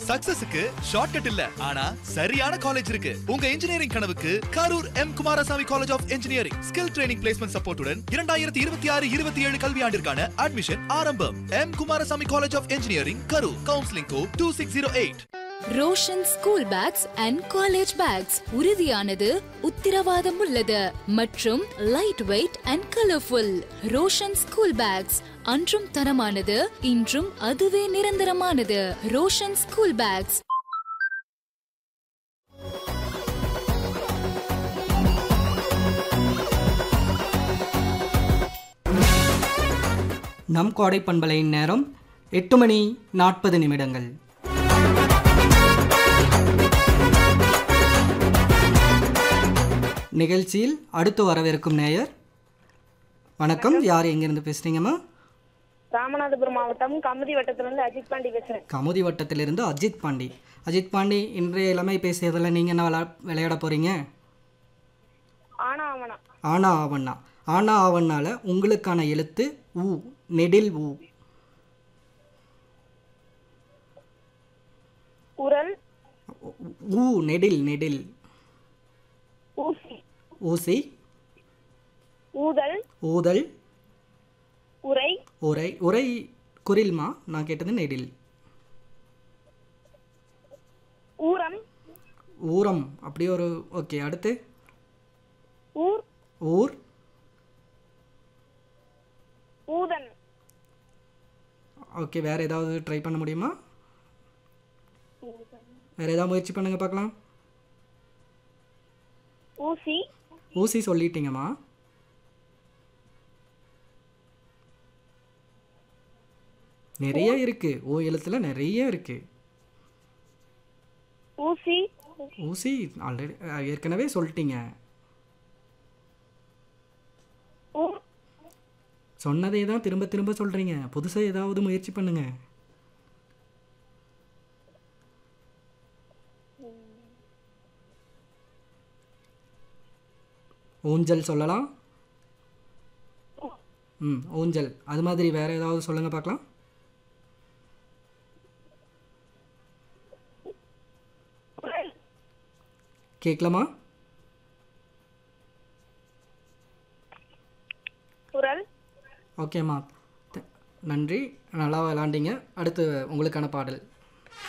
சக்சஸுக்கு shortcut இல்ல ஆனா சரியான காலேஜ் இருக்கு உங்க இன்ஜினியரிங் கனவுக்கு Karur M Kumarasamy college of engineering skill training placement சப்போர்ட்டுடன் இரண்டாயிரத்தி இருபத்தி ஆறு இருபத்தி ஏழு கல்வியாண்டிற்கான அட்மிஷன் ஆரம்பம் M Kumarasamy college of engineering Karur counselling code two six zero eight Roshan school bags and college bags உறுதியானது உத்திரவாதம் உள்ளது மற்றும் light weight and colourful Roshan school bags அன்றும் தரமானது இன்றும் அதுவே நிரந்தரமானது ரோஷன் ஸ்கூல் பேக்ஸ் நம் கோடை பண்பலையின் நேரம் எட்டு மணி நாற்பது நிமிடங்கள் நிகழ்ச்சியில் அடுத்து வரவிருக்கும் நேயர் வணக்கம் யார் எங்கேருந்து பேசுறீங்கம்மா ராமநாதபுரம் மாவட்டம் கமுதி வட்டத்திலிருந்து அஜித் பாண்டி பேசுறேன் கமுதி வட்டத்திலிருந்து அஜித் பாண்டி அஜித் பாண்டி இன்றைய இளமை பேசியதில் நீங்கள் என்ன விளா விளையாட போகிறீங்க ஆனா அவனா ஆனா ஆவண்ணா ஆனா ஆவண்ணால உங்களுக்கான எழுத்து ஊ நெடில் ஊ உரல் ஊ நெடில் நெடில் ஊசி ஊசி ஊதல் ஊதல் உரை உரை உரை குரில்மா நான் கேட்டது நெடில் ஊரம் ஊரம் அப்படி ஒரு ஓகே அடுத்து ஊர் ஊர் ஊதன் ஓகே வேறு ஏதாவது ட்ரை பண்ண முடியுமா வேறு ஏதாவது முயற்சி பண்ணுங்க பார்க்கலாம் ஊசி ஊசி சொல்லிட்டீங்கம்மா நிறைய இருக்கு ஓ எழுத்துல நிறைய இருக்கு ஊசி ஊசி ஆல்ரெடி ஏற்கனவே சொல்லிட்டீங்க ஊர் சொன்னதே தான் திரும்ப திரும்ப சொல்றீங்க புதுசாக ஏதாவது முயற்சி பண்ணுங்க ஊஞ்சல் சொல்லலாம் ம் ஊஞ்சல் அது மாதிரி வேற ஏதாவது சொல்லுங்க பார்க்கலாம் உரல் கேட்கலாமா உரல் ஓகேம்மா த- நன்றி நல்லா விளாண்டீங்க அடுத்து உங்களுக்கான பாடல்